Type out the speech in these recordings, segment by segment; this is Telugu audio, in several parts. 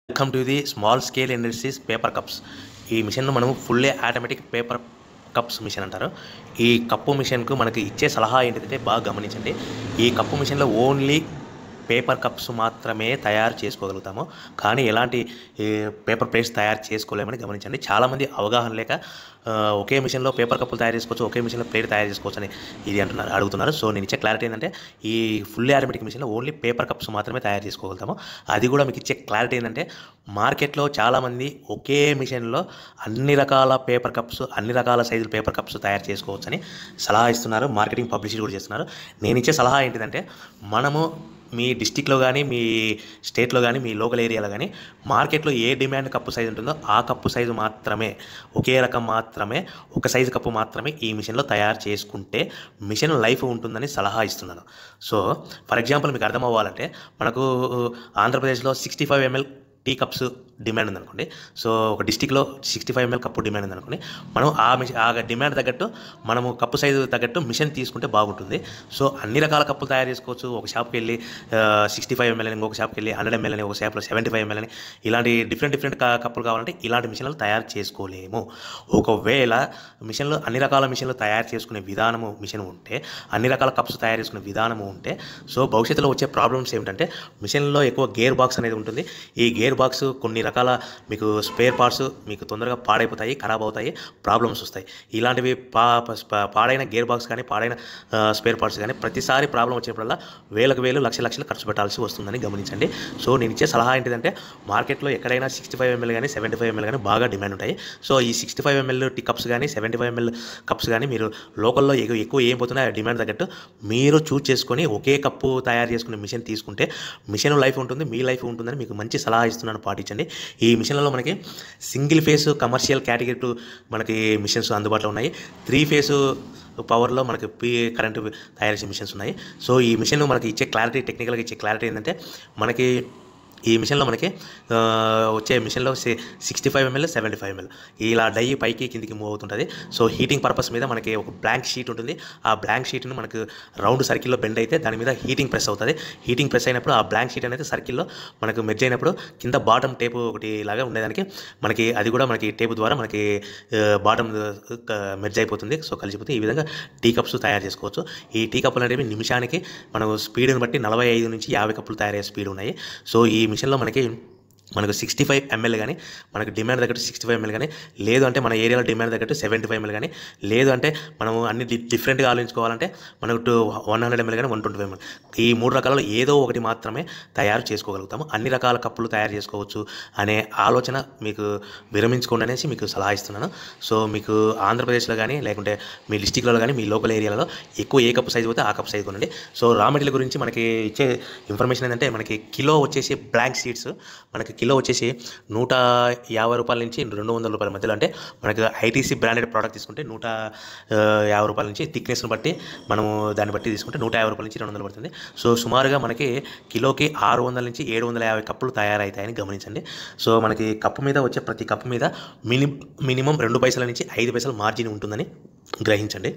welcome to the small scale industries paper cups ఈ మిషన్ మనం fully automatic paper cups machine అంటారు ఈ కప్పు మిషన్కు మనకి ఇచ్చే సలహా ఏంటంటే బాగా గమనించండి ఈ కప్పు మిషన్లో ఓన్లీ పేపర్ కప్స్ మాత్రమే తయారు చేసుకోగలుగుతాము కానీ ఎలాంటి ఈ, పేపర్ ప్లేట్స్ తయారు చేసుకోలేమని గమనించండి చాలామంది అవగాహన లేక ఆ, ఒకే మిషన్లో పేపర్ కప్పులు తయారు చేసుకోవచ్చు ఒకే మిషన్లో ప్లేట్ తయారు చేసుకోవచ్చు అని ఇది అంటున్నారు అడుగుతున్నారు సో నేను ఇచ్చే క్లారిటీ ఏంటంటే ఈ ఫుల్లీ ఆటోమేటిక్ మిషన్లో ఓన్లీ పేపర్ కప్స్ మాత్రమే తయారు చేసుకోగలుగుతాము అది కూడా మీకు ఇచ్చే క్లారిటీ ఏంటంటే మార్కెట్లో చాలామంది ఒకే మిషన్లో అన్ని రకాల పేపర్ కప్స్ అన్ని రకాల సైజుల పేపర్ కప్స్ తయారు చేసుకోవచ్చని సలహా ఇస్తున్నారు మార్కెటింగ్ పబ్లిసిటీ కూడా చేస్తున్నారు నేను ఇచ్చే సలహా ఏంటిదంటే మనము మీ డిస్టిక్లో కానీ మీ స్టేట్లో కానీ మీ లోకల్ ఏరియాలో కానీ మార్కెట్లో ఏ డిమాండ్ కప్పు సైజు ఉంటుందో ఆ కప్పు సైజు మాత్రమే ఒకే రకం మాత్రమే ఒక సైజు కప్పు మాత్రమే ఈ మిషన్లో తయారు చేసుకుంటే మిషన్ లైఫ్ ఉంటుందని సలహా ఇస్తున్నాను సో ఫర్ ఎగ్జాంపుల్ మీకు అర్థం అవ్వాలంటే మనకు ఆంధ్రప్రదేశ్లో sixty five ML tea cups demand ఉందనుకోండి సో ఒక డిస్టిక్లో sixty five ML cup demand ఉందనుకోండి మనం ఆ మిషన్ ఆ డిమాండ్ తగ్గట్టు మనము కప్పు సైజు తగ్గట్టు మిషన్ తీసుకుంటే బాగుంటుంది సో అన్ని రకాల కప్పులు తయారు చేసుకోవచ్చు ఒక షాప్కి వెళ్ళి సిక్స్టీ ఫైవ్ ఎంఎల్ అని ఇంకొక షాప్కి వెళ్ళి హండ్రెడ్ ఎంఎల్ అని ఒక షాప్లో సెవెంటీ ఫైవ్ ఎంఎల్ అని ఇలాంటి డిఫరెంట్ డిఫరెంట్ కప్పులు కావాలంటే ఇలాంటి మిషన్లు తయారు చేసుకోలేము ఒకవేళ మిషన్లు అన్ని రకాల మిషన్లు తయారు చేసుకునే విధానము మిషన్ ఉంటే అన్ని రకాల కప్స్ తయారు చేసుకునే విధానము ఉంటే సో భవిష్యత్తులో వచ్చే ప్రాబ్లమ్స్ ఏమిటంటే మిషన్లో ఎక్కువ గేర్ బాక్స్ అనేది ఉంటుంది ఈ గేర్ బాక్స్ కొన్ని రకాల మీకు స్పేర్ పార్ట్స్ మీకు తొందరగా పాడైపోతాయి ఖరాబ్ అవుతాయి ప్రాబ్లమ్స్ వస్తాయి ఇలాంటివి పా ప- పాడైన గేర్ బాక్స్ కానీ పాడైన స్పేర్ పార్ట్స్ కానీ ప్రతిసారి ప్రాబ్లం వచ్చినప్పుడల్లా వేలకు వేలు లక్ష లక్షలు ఖర్చు పెట్టాల్సి వస్తుందని గమనించండి సో నేను ఇచ్చే సలహా ఏంటిదంటే మార్కెట్లో ఎక్కడైనా సిక్స్టీ ఫైవ్ ఎంఎల్ కానీ సెవెంటీ ఫైవ్ ఎంఎల్ కానీ బాగా డిమాండ్ ఉంటాయి సో ఈ sixty five ML tea cups కానీ సెవెంటీ ఫైవ్ ఎంఎల్ కప్స్ కానీ మీరు లోకల్లో ఎక్కువ ఎక్కువ ఏం పోతున్నాయి ఆ డిమాండ్ తగ్గట్టు మీరు చూస్ చేసుకొని ఒకే కప్పు తయారు చేసుకునే మిషన్ తీసుకుంటే మిషన్ లైఫ్ ఉంటుంది మీ లైఫ్ ఉంటుందని మీకు మంచి సలహా ఇస్తున్నాను పాటించండి ఈ మిషన్లలో మనకి single phase commercial category two మనకి మిషన్స్ అందుబాటులో ఉన్నాయి త్రీ ఫేస్ పవర్లో మనకి పీ కరెంటు తయారు చేసే మిషన్స్ ఉన్నాయి సో ఈ మిషన్ మనకి ఇచ్చే క్లారిటీ టెక్నికల్గా ఇచ్చే క్లారిటీ ఏంటంటే మనకి ఈ మిషన్లో మనకి ఆ, వచ్చే మిషన్లో sixty five ML seventy five ML ఇలా డై పైకి కిందికి మూవ్ అవుతుంటుంది సో హీటింగ్ పర్పస్ మీద మనకి ఒక బ్లాంక్ షీట్ ఉంటుంది ఆ బ్లాంక్ షీట్ను మనకు రౌండ్ సర్కిల్లో బెండ్ అయితే దాని మీద హీటింగ్ ప్రెస్ అవుతుంది హీటింగ్ ప్రెస్ అయినప్పుడు ఆ బ్లాంక్ షీట్ అనేది సర్కిల్లో మనకు మెర్జ్ అయినప్పుడు కింద బాటమ్ టేప్ ఒకటి లాగా ఉండేదానికి మనకి అది కూడా మనకి టేప్ ద్వారా మనకి బాటమ్ మెర్జ్ అయిపోతుంది సో కలిసిపోతే ఈ విధంగా టీ కప్స్ తయారు చేసుకోవచ్చు ఈ టీ కప్పులు అనేవి నిమిషానికి మనం స్పీడ్ని బట్టి నలభై ఐదు నుంచి యాభై కప్పులు తయారయ్యే స్పీడ్ ఉన్నాయి సో ఈ మిషన్లో మనకి మనకు సిక్స్టీ ఫైవ్ ఎంఎల్ కానీ మనకు డిమాండ్ తగ్గట్టు సిక్స్టీ ఫైవ్ ఎంఎల్ కానీ లేదు అంటే మన ఏరియాలో డిమాండ్ తగ్గట్టు సెవెంటీ ఫైవ్ ఎంఎల్ కానీ లేదు అంటే మనం అన్ని డి- డిఫరెంట్గా ఆలోచించుకోవాలంటే మనకు టూ వన్ హండ్రెడ్ ఎంఎల్ కానీ వన్ ట్వంటీ ఫైవ్ ఎంఎల్ ఈ మూడు రకాలలో ఏదో ఒకటి మాత్రమే తయారు చేసుకోగలుగుతాము అన్ని రకాల కప్పులు తయారు చేసుకోవచ్చు అనే ఆలోచన మీకు విరమించుకోండి అనేసి మీకు సలహా ఇస్తున్నాను సో మీకు ఆంధ్రప్రదేశ్లో కానీ లేకుంటే మీ డిస్టిక్లలో కానీ మీ లోకల్ ఏరియాలలో ఎక్కువ ఏ కప్పు సైజు పోతే ఆ కప్పు సైజు కొనండి సో రా మెటీరియల్ గురించి మనకి ఇచ్చే ఇన్ఫర్మేషన్ ఏంటంటే మనకి కిలో వచ్చేసి బ్లాంక్ సీడ్స్ మనకి కిలో వచ్చేసి నూట యాభై రూపాయల నుంచి రెండు వందల రూపాయల మధ్యలో అంటే మనకి ఐటీసీ బ్రాండెడ్ ప్రోడక్ట్ తీసుకుంటే నూట ఆ, యాభై రూపాయల నుంచి థిక్నెస్ని బట్టి మనము దాన్ని బట్టి తీసుకుంటే నూట యాభై రూపాయల నుంచి రెండు వందలు పడుతుంది సో సుమారుగా మనకి కిలోకి ఆరు వందల నుంచి ఏడు వందల యాభై కప్పులు తయారవుతాయని గమనించండి సో మనకి కప్పు మీద వచ్చే ప్రతి కప్పు మీద మిని మినిమం రెండు పైసల నుంచి ఐదు పైసల మార్జిన్ ఉంటుందని గ్రహించండి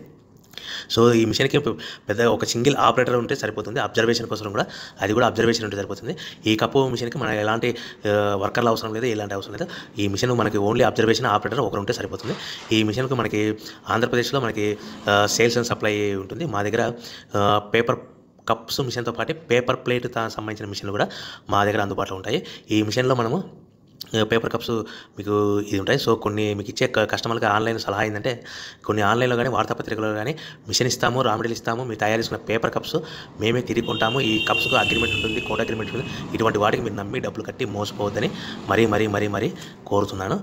సో ఈ మిషన్కి పెద్ద ఒక సింగిల్ ఆపరేటర్ ఉంటే సరిపోతుంది అబ్జర్వేషన్ కోసం కూడా అది కూడా అబ్జర్వేషన్ ఉంటే సరిపోతుంది ఈ కప్పు మిషన్కి మనకి ఎలాంటి ఆ, వర్కర్లు అవసరం లేదు ఎలాంటి అవసరం లేదు ఈ మిషన్ మనకి ఓన్లీ అబ్జర్వేషన్ ఆపరేటర్ ఒకరు ఉంటే సరిపోతుంది ఈ మిషన్కి మనకి ఆంధ్రప్రదేశ్లో మనకి సేల్స్ అండ్ సప్లై ఉంటుంది మా దగ్గర పేపర్ కప్స్ మిషన్తో పాటు పేపర్ ప్లేట్ సంబంధించిన మిషన్లు కూడా మా దగ్గర అందుబాటులో ఉంటాయి ఈ మిషన్లో మనము పేపర్ కప్స్ మీకు ఇది ఉంటాయి సో కొన్ని మీకు ఇచ్చే క- కస్టమర్కి ఆన్లైన్ సలహా ఏంటంటే కొన్ని ఆన్లైన్లో కానీ వార్తాపత్రికలో కానీ మిషన్ ఇస్తాము రా మెటీరియల్ ఇస్తాము మీరు తయారు చేసుకున్న పేపర్ కప్స్ మేమే తిరిగి కొంటాము ఈ కప్స్కు అగ్రిమెంట్ ఉంటుంది కోడ్ అగ్రిమెంట్ ఉంటుంది ఇటువంటి వాటికి మీరు నమ్మి డబ్బులు కట్టి మోసపోవద్దని మరీ మరీ మరీ మరీ కోరుతున్నాను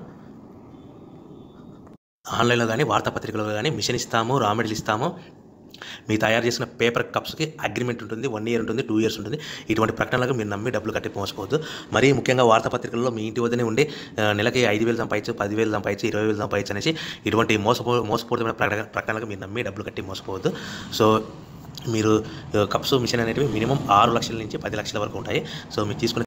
ఆన్లైన్లో కానీ వార్తాపత్రికలో కానీ మిషన్ ఇస్తాము రా మెటీరియల్ ఇస్తాము మీ తయారు చేసిన పేపర్ కప్స్కి అగ్రిమెంట్ ఉంటుంది వన్ ఇయర్ ఉంటుంది టూ ఇయర్స్ ఉంటుంది ఇటువంటి ప్రకటనలకు మీరు నమ్మి డబ్బులు కట్టి మోసపోవద్దు మరీ ముఖ్యంగా వార్తాపత్రికల్లో మీ ఇంటి వద్దనే ఉండి ఆ, నెలకి ఐదు వేలు సంపాదించు పదివేలు సంపాదించు ఇరవై వేలు సంపాదించు అనేసి ఇటువంటి మోసపో మోసపూరితమైన ప్రకటన ప్రకటనలకు మీరు నమ్మి డబ్బులు కట్టి మోసపోవద్దు సో మీరు ఆ, కప్స్ మిషన్ అనేటివి మినిమం ఆరు లక్షల నుంచి పది లక్షల వరకు ఉంటాయి సో మీరు తీసుకునే